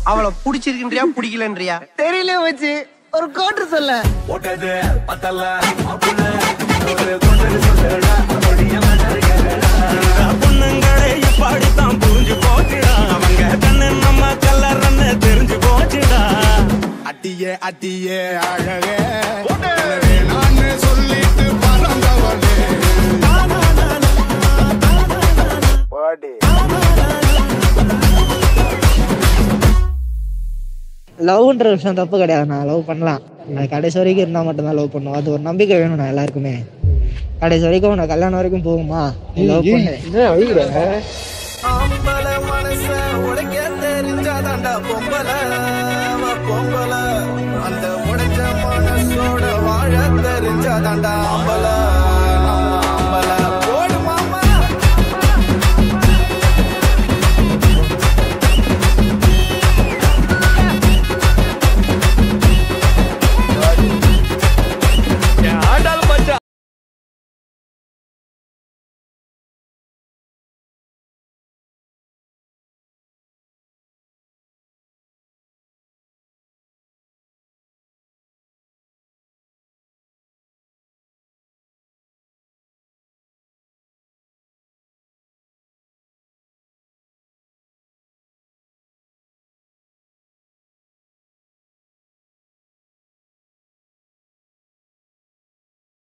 அவளை புடிச்சிருக்கின்றியா பிடிக்கலன்றியா தெரியல வச்சு ஒரு கோட்டு சொல்ல பொண்ணுங்களே இப்படித்தான் புரிஞ்சு போச்சுடா அவங்க கண்ணு நம்ம கல்லறன்னு தெரிஞ்சு போச்சுடா அட்டியே அட்டியே அழகே வேணான்னு சொல்லிட்டு பறந்தவனே லவ்ன்ற விஷயம் தப்பு கிடையாது நான் லவ் பண்ணலாம் நான் கடைசி வரைக்கும் இருந்தால் மட்டும்தான் லவ் பண்ணுவோம் அது ஒரு நம்பிக்கை வேணும் நான் எல்லாருக்குமே கடைசி வரைக்கும் உன்னை கல்யாணம் வரைக்கும் போகுமா லவ் பண்ணு ஆம்பள மனச உடைக்க தெரிஞ்சாதாண்டா பொம்பள அவ பொம்பள அந்த உடைஞ்ச மனசோட வாழ தெரிஞ்சாதாண்டா ஆம்பள